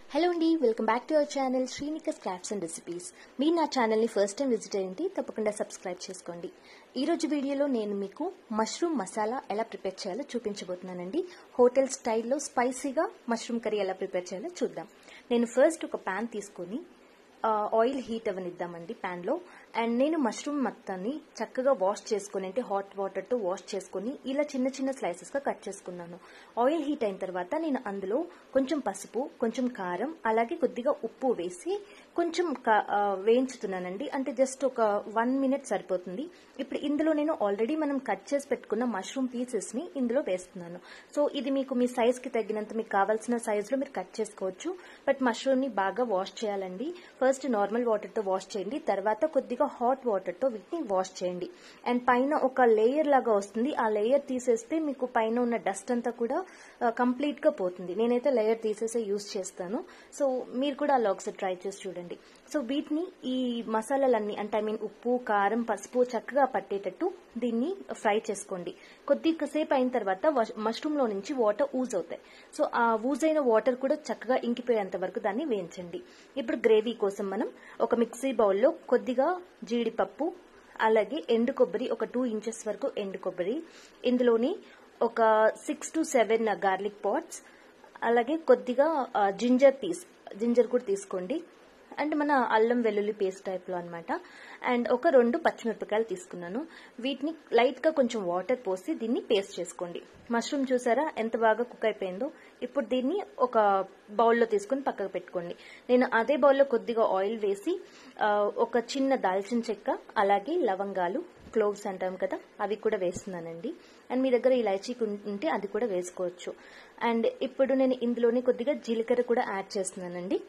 hello అండి welcome back to our channel Sreenika's crafts and recipes మీరు నా ఛానల్ని ఫస్ట్ టైం విజిట్ అయ్యింది తప్పకుండా సబ్స్క్రైబ్ చేసుకోండి ఈ రోజు వీడియోలో నేను మీకు మష్రూమ్ మసాలా ఎలా ప్రిపేర్ చేయాలో చూపించబోతున్నానండి హోటల్ స్టైల్లో స్పైసీగా మష్రూమ్ కర్రీ ఎలా ప్రిపేర్ చేయాలో చూద్దాం నేను ఫస్ట్ ఒక ప్యాన్ తీసుకొని ఆ, ఆయిల్ హీట్ అవనిద్దామండి ప్యాన్లో అండ్ నేను మష్రూమ్ మొత్తాన్ని చక్కగా వాష్ చేసుకొని అంటే హాట్ వాటర్తో వాష్ చేసుకొని ఇలా చిన్న చిన్న స్లైసెస్గా కట్ చేసుకున్నాను ఆయిల్ హీట్ అయిన తర్వాత నేను అందులో కొంచెం పసుపు కొంచెం కారం అలాగే కొద్దిగా ఉప్పు వేసి కొంచెం క- ఆ, వేయించుతున్నానండి అంటే జస్ట్ ఒక వన్ మినిట్ సరిపోతుంది ఇప్పుడు ఇందులో నేను ఆల్రెడీ మనం కట్ చేసి పెట్టుకున్న మష్రూమ్ పీసెస్ని ఇందులో వేస్తున్నాను సో ఇది మీకు మీ సైజ్కి తగినంత మీకు కావాల్సిన సైజులో మీరు కట్ చేసుకోవచ్చు బట్ మష్రూమ్ని బాగా వాష్ చేయాలండి ఫస్ట్ నార్మల్ వాటర్తో వాష్ చేయండి తర్వాత కొద్దిగా హాట్ వాటర్తో వీటిని వాష్ చేయండి అండ్ పైన ఒక లేయర్ లాగా వస్తుంది ఆ లేయర్ తీసేస్తే మీకు పైన ఉన్న డస్ట్ అంతా కూడా కంప్లీట్ గా పోతుంది నేనైతే లేయర్ తీసేసే యూస్ చేస్తాను సో మీరు కూడా అలా ఒకసారి ట్రై చేసి చూడండి సో వీటిని ఈ మసాలాలన్నీ అంటే ఐ మీన్ ఉప్పు కారం పసుపు చక్కగా పట్టేటట్టు దీన్ని ఫ్రై చేసుకోండి కొద్దిసేపు అయిన తర్వాత మష్రూమ్ లో నుంచి వాటర్ ఊజ్ అవుతాయి సో ఆ ఊజ్ అయిన వాటర్ కూడా చక్కగా ఇంకిపోయేంత వరకు దాన్ని వేయించండి ఇప్పుడు గ్రేవీ కోసం మనం ఒక మిక్సీ బౌల్లో కొద్దిగా జీడిపప్పు అలాగే ఎండు కొబ్బరి ఒక టూ ఇంచెస్ వరకు ఎండు కొబ్బరి ఇందులోని ఒక six to seven garlic pods అలాగే కొద్దిగా జింజర్ పీస్ జింజర్ కూడా తీసుకోండి అంటే మన అల్లం వెల్లుల్లి పేస్ట్ టైప్లో అనమాట అండ్ ఒక రెండు పచ్చిమిరపకాయలు తీసుకున్నాను వీటిని లైట్గా కొంచెం వాటర్ పోసి దీన్ని పేస్ట్ చేసుకోండి మష్రూమ్ చూసారా ఎంత బాగా కుక్ అయిపోయిందో ఇప్పుడు దీన్ని ఒక బౌల్లో తీసుకుని పక్కకు పెట్టుకోండి నేను అదే బౌల్లో కొద్దిగా ఆయిల్ వేసి ఆ, ఒక చిన్న దాల్చిన చెక్క అలాగే లవంగాలు క్లోవ్స్ అంటాం కదా అవి కూడా వేస్తున్నానండి అండ్ మీ దగ్గర ఇలాచీ ఉంటే అది కూడా వేసుకోవచ్చు అండ్ ఇప్పుడు నేను ఇందులోనే కొద్దిగా జీలకర్ర కూడా యాడ్ చేస్తున్నానండి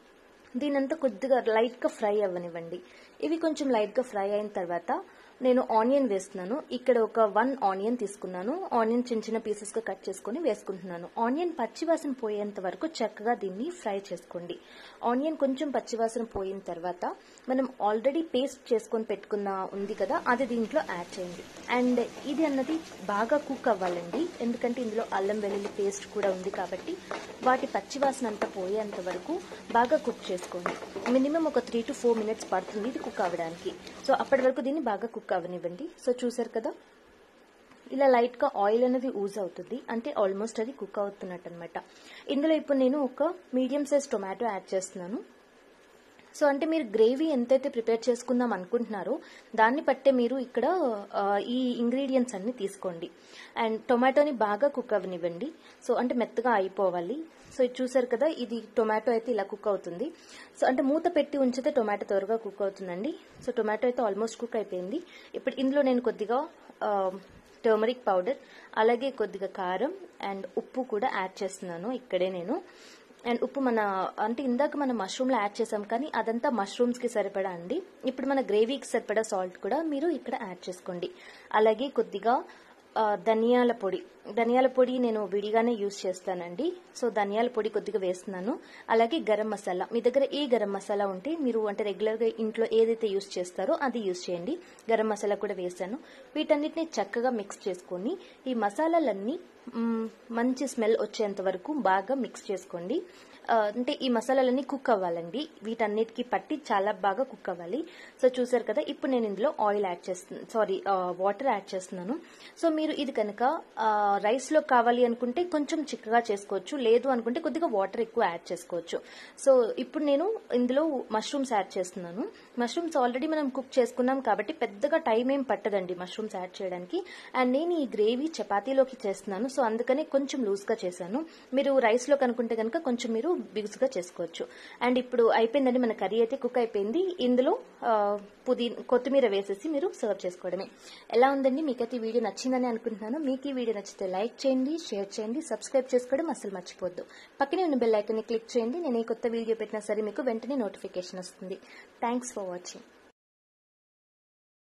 దీనంతా కొద్దిగా లైట్గా ఫ్రై అవ్వనివ్వండి ఇవి కొంచెం లైట్గా ఫ్రై అయిన తర్వాత నేను ఆనియన్ వేస్తున్నాను ఇక్కడ ఒక వన్ ఆనియన్ తీసుకున్నాను ఆనియన్ చిన్న చిన్న పీసెస్గా కట్ చేసుకొని వేసుకుంటున్నాను ఆనియన్ పచ్చివాసన పోయేంత వరకు చక్కగా దీన్ని ఫ్రై చేసుకోండి ఆనియన్ కొంచెం పచ్చివాసన పోయిన తర్వాత మనం ఆల్రెడీ పేస్ట్ చేసుకొని పెట్టుకున్న ఉంది కదా అది దీంట్లో యాడ్ చేయండి అండ్ ఇది అన్నది బాగా కుక్ అవ్వాలండి ఎందుకంటే ఇందులో అల్లం వెల్లుల్లి పేస్ట్ కూడా ఉంది కాబట్టి వాటి పచ్చివాసన అంతా పోయేంత వరకు బాగా కుక్ చేసుకోండి మినిమం ఒక త్రీ టు ఫోర్ మినిట్స్ పడుతుంది ఇది కుక్ అవ్వడానికి సో అప్పటి వరకు దీన్ని బాగా కుక్ అవ్వనివ్వండి సో చూసారు కదా ఇలా లైట్ గా ఆయిల్ అనేది యూజ్ అవుతుంది అంటే ఆల్మోస్ట్ అది కుక్ అవుతున్నట్టు అనమాట ఇందులో ఇప్పుడు నేను ఒక మీడియం సైజ్ టొమాటో యాడ్ చేస్తున్నాను సో అంటే మీరు గ్రేవీ ఎంతైతే ప్రిపేర్ చేసుకుందాం అనుకుంటున్నారో దాన్ని బట్టే మీరు ఇక్కడ ఆ, ఈ ఇంగ్రీడియంట్స్ అన్ని తీసుకోండి అండ్ టొమాటోని బాగా కుక్ అవ్వనివ్వండి సో అంటే మెత్తగా అయిపోవాలి సో ఇది చూసారు కదా ఇది టొమాటో అయితే ఇలా కుక్ అవుతుంది సో అంటే మూత పెట్టి ఉంచితే టొమాటో త్వరగా కుక్ అవుతుందండి సో టొమాటో అయితే ఆల్మోస్ట్ కుక్ అయిపోయింది ఇప్పుడు ఇందులో నేను కొద్దిగా టర్మరిక్ పౌడర్ అలాగే కొద్దిగా కారం అండ్ ఉప్పు కూడా యాడ్ చేస్తున్నాను ఇక్కడే నేను అండ్ ఉప్పు మన అంటే ఇందాక మనం మష్రూమ్లో యాడ్ చేసాం కానీ అదంతా మష్రూమ్స్కి సరిపడా అండి ఇప్పుడు మన గ్రేవీకి సరిపడా సాల్ట్ కూడా మీరు ఇక్కడ యాడ్ చేసుకోండి అలాగే కొద్దిగా ఆ, ధనియాల పొడి ధనియాల పొడి నేను విడిగానే యూస్ చేస్తానండి సో ధనియాల పొడి కొద్దిగా వేస్తున్నాను అలాగే గరం మసాలా మీ దగ్గర ఏ గరం మసాలా ఉంటే మీరు అంటే రెగ్యులర్గా ఇంట్లో ఏదైతే యూస్ చేస్తారో అది యూస్ చేయండి గరం మసాలా కూడా వేసాను వీటన్నిటిని చక్కగా మిక్స్ చేసుకొని ఈ మసాలాలన్నీ మ్, మంచి స్మెల్ వచ్చేంత వరకు బాగా మిక్స్ చేసుకోండి ఆ, అంటే ఈ మసాలాలన్నీ కుక్ అవ్వాలండి వీటన్నిటికీ పట్టి చాలా బాగా కుక్ అవ్వాలి సో చూసారు కదా ఇప్పుడు నేను ఇందులో ఆయిల్ యాడ్ చేస్తున్నాను సారీ వాటర్ యాడ్ చేస్తున్నాను సో మీరు ఇది కనుక రైస్లో కావాలి అనుకుంటే కొంచెం చిక్కగా చేసుకోవచ్చు లేదు అనుకుంటే కొద్దిగా వాటర్ ఎక్కువ యాడ్ చేసుకోవచ్చు సో ఇప్పుడు నేను ఇందులో మష్రూమ్స్ యాడ్ చేస్తున్నాను మష్రూమ్స్ ఆల్రెడీ మనం కుక్ చేసుకున్నాం కాబట్టి పెద్దగా టైం ఏం పట్టదండి మష్రూమ్స్ యాడ్ చేయడానికి అండ్ నేను ఈ గ్రేవీ చపాతీలోకి చేస్తున్నాను సో అందుకనే కొంచెం లూజ్గా చేశాను మీరు రైస్లో కనుకుంటే కనుక కొంచెం మీరు బిగుసుగా చేసుకోవచ్చు అండ్ ఇప్పుడు అయిపోయిందండి మన కర్రీ అయితే కుక్ అయిపోయింది ఇందులో ఆ, పుదీ కొత్తిమీర వేసేసి మీరు సర్వ్ చేసుకోవడమే ఎలా ఉందండి మీకైతే ఈ వీడియో నచ్చిందని అనుకుంటున్నాను మీకు ఈ వీడియో నచ్చితే లైక్ చేయండి షేర్ చేయండి సబ్స్క్రైబ్ చేసుకోవడం అసలు మర్చిపోద్దు పక్కనే ఉన్న బెల్ ఐకన్ని క్లిక్ చేయండి నేను ఏ కొత్త వీడియో పెట్టినా సరే మీకు వెంటనే నోటిఫికేషన్ వస్తుంది థ్యాంక్స్ ఫర్ వాచింగ్